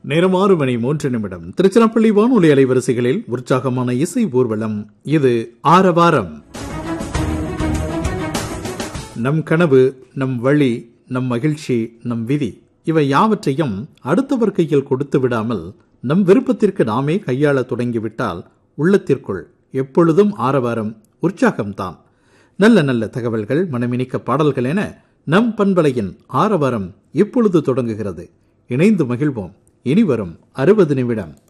நேரம் ஆறு மணி மூன்று நிமிடம் திருச்சிராப்பள்ளி வானொலி அலைவரிசைகளில் உற்சாகமான இசை ஊர்வலம் இது ஆரவாரம் நம் கனவு நம் வழி நம் மகிழ்ச்சி நம் விதி இவை யாவற்றையும் அடுத்தவர் கையில் கொடுத்து விடாமல் நம் விருப்பத்திற்கு நாமே கையாள தொடங்கிவிட்டால் உள்ளத்திற்குள் எப்பொழுதும் ஆரவாரம் உற்சாகம்தான் நல்ல நல்ல தகவல்கள் மனமினிக்க பாடல்கள் என நம் பண்பலையின் ஆரவாரம் இப்பொழுது தொடங்குகிறது இணைந்து மகிழ்வோம் இனி வரும் அறுபது நிமிடம்